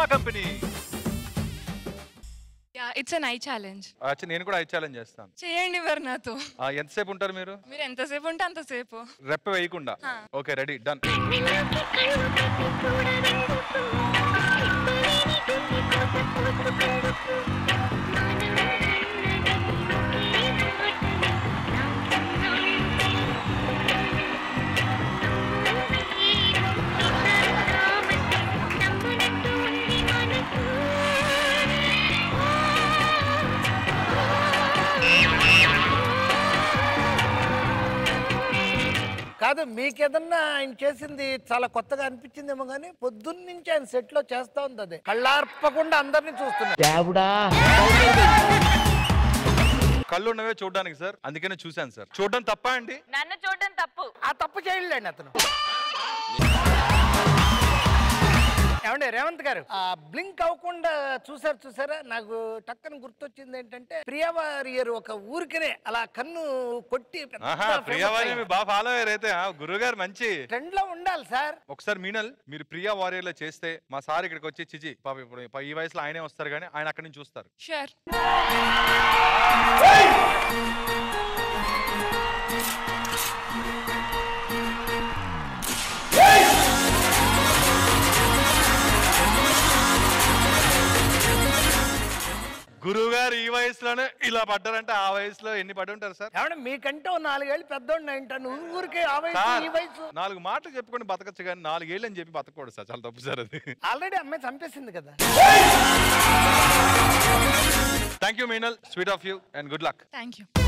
Company yeah it's an I challenge వచ్చి నేను కూడా ఐ ఛాలెంజ్ చేస్తాను చేయండి మరి నాతో ఆ, ఎంతసేపు ఉంటారు మీరు మీరు ఎంతసేపు ఉంటే అంతసేపు రెప్ప వేయకుండా హా. ఓకే రెడీ డన్ కాదు మీకేదన్నా ఆయన చేసింది చాలా కొత్తగా అనిపించిందేమో కానీ పొద్దున్న నుంచి ఆయన సెట్ లో చేస్తా ఉంది అదే కళ్ళార్పకుండా అందరినీ చూస్తున్నారు కళ్ళు ఉన్నవే చూడడానికి సార్ అందుకనే చూశాను సార్ చూడడం తప్ప అండి నన్ను చూడడం తప్పు ఆ తప్పు చేయలేండి అతను ఏమండి రేవంత్ గారు ఆ బ్లింక్ అవ్వకుండా చూసారు చూసారా నాకు టక్కన గుర్తొచ్చింది ఏంటంటే ప్రియవారియర్ ఒక ఊరికనే అలా కన్ను కొట్టి ఆహా ప్రియవారి బాగా ఫాలో అయ్యారు అయితే గురువు గారు మంచి ట్రెండ్ లో ఉండాలి సార్ ఒకసారి మీనల్ మీరు ప్రియా వారియర్లో చేస్తే మా సార్ ఇక్కడికి వచ్చి చిచి పాప ఇప్పుడు ఈ వయసులో ఆయనే వస్తారు కానీ ఆయన అక్కడి నుంచి చూస్తారు షూర్ గురువు గారు ఈ వయసులోనే ఇలా పడ్డారంటే ఆ వయసులో ఎన్ని పడి ఉంటారు సార్ ఏమంటే మీకంటే ఓ నాలుగేళ్ళు పెద్దోడిని ఏంటాను ఊరికే ఆ వయసు సార్ ఈ వయసు నాలుగు మాటలు చెప్పుకొని బతకచ్చు కానీ నాలుగేళ్ళు అని చెప్పి బతకూడదు సార్ చాలా తప్పు సార్ అది ఆల్రెడీ అమ్మాయి చంపేసింది కదా thank you Meenal sweet of you and good luck thank you